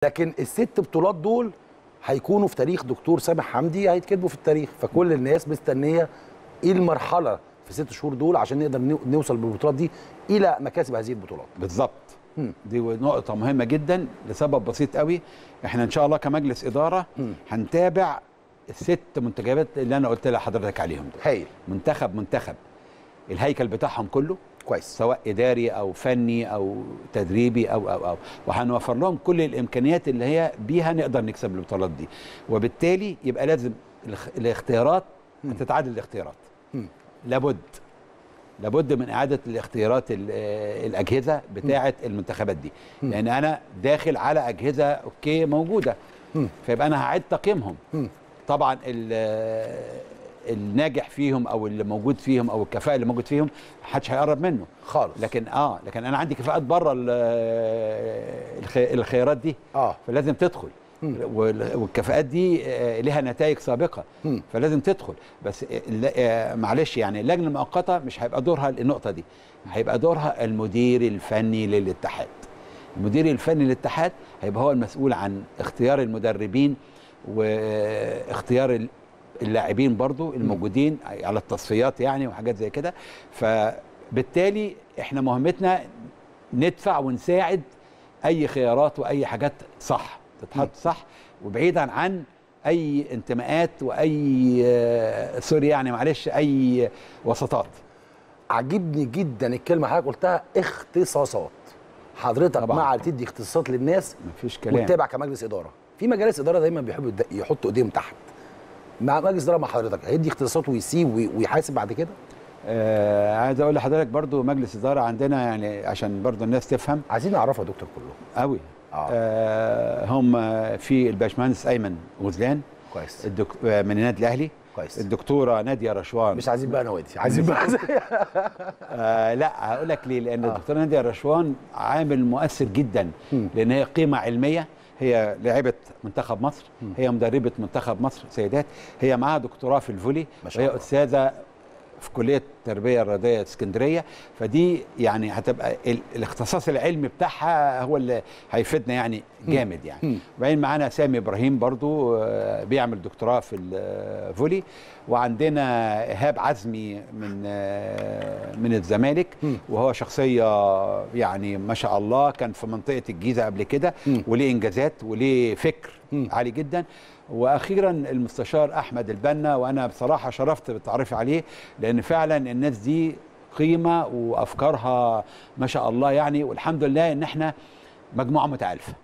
لكن الست بطولات دول هيكونوا في تاريخ دكتور سامح حمدي هيتكتبوا في التاريخ فكل الناس مستنيه ايه المرحله في ست شهور دول عشان نقدر نو- نوصل بالبطولات دي الى مكاسب هذه البطولات بالظبط دي نقطة مهمة جدا لسبب بسيط قوي احنا ان شاء الله كمجلس إدارة هنتابع الست منتجبات اللي انا قلت لحضرتك عليهم دول هايل منتخب منتخب الهيكل بتاعهم كله كويس سواء اداري او فني او تدريبي او او او وهنوفر لهم كل الامكانيات اللي هي بيها نقدر نكسب البطولات دي وبالتالي يبقى لازم الاخ- الاختيارات تتعادل الاختيارات مم. لابد لابد من اعاده الاختيارات ال- آه، الاجهزه بتاعه المنتخبات دي لان انا داخل على اجهزه اوكي موجوده مم. فيبقى انا هعيد تقييمهم مم. طبعا ال- آه، الناجح فيهم او اللي موجود فيهم او الكفاءه اللي موجود فيهم محدش هيقرب منه خالص لكن اه لكن انا عندي كفاءات بره ال- الخي- الخيارات دي اه فلازم تدخل وال- والكفاءات دي آه، لها نتائج سابقه مم. فلازم تدخل بس الل- آه، معلش يعني اللجنه المؤقته مش هيبقى دورها النقطه دي هيبقى دورها المدير الفني للاتحاد المدير الفني للاتحاد هيبقى هو المسؤول عن اختيار المدربين واختيار ال- اللاعبين برضو الموجودين على التصفيات يعني وحاجات زي كده فبالتالي احنا مهمتنا ندفع ونساعد اي خيارات واي حاجات صح تتحط صح وبعيدا عن اي انتماءات واي آه، سوري يعني معلش اي وسطات عجبني جدا الكلمه حضرتك قلتها اختصاصات حضرتك طبعاً. مع تدي اختصاصات للناس مفيش كلام وتتابع كمجلس اداره في مجالس اداره دايما بيحبوا يد- يحطوا ايديهم تحت مع مجلس اداره مع حضرتك هيدي اختصاصات ويسيب وي- ويحاسب بعد كده آه عايز اقول لحضرتك برضو مجلس اداره عندنا يعني عشان برضو الناس تفهم عايزين نعرفها يا دكتور كلهم قوي آه. آه هم في الباشمهندس ايمن غزلان كويس الدك... آه، من النادي الاهلي كويس الدكتوره ناديه رشوان مش عايزين بقى نوادي عايزين بقى آه لا هقول لك ليه لان الدكتوره ناديه رشوان عامل مؤثر جدا مم. لان هي قيمه علميه هي لاعبه منتخب مصر هي مدربه منتخب مصر سيدات هي معاها دكتوراه في الفولي ما شاء وهي الله. استاذه في كليه التربيه الرياضيه اسكندريه فدي يعني هتبقى ال- الاختصاص العلمي بتاعها هو اللي هيفيدنا يعني جامد مم. يعني وبعدين معانا سامي ابراهيم برضو آه، بيعمل دكتوراه في الفولي وعندنا ايهاب عزمي من آه، من الزمالك مم. وهو شخصيه يعني ما شاء الله كان في منطقه الجيزه قبل كده مم. وليه انجازات وليه فكر مم. عالي جدا واخيرا المستشار احمد البنا وانا بصراحه شرفت بالتعرف عليه لان فعلا الناس دي قيمه وافكارها ما شاء الله يعني والحمد لله ان احنا مجموعه متعالفه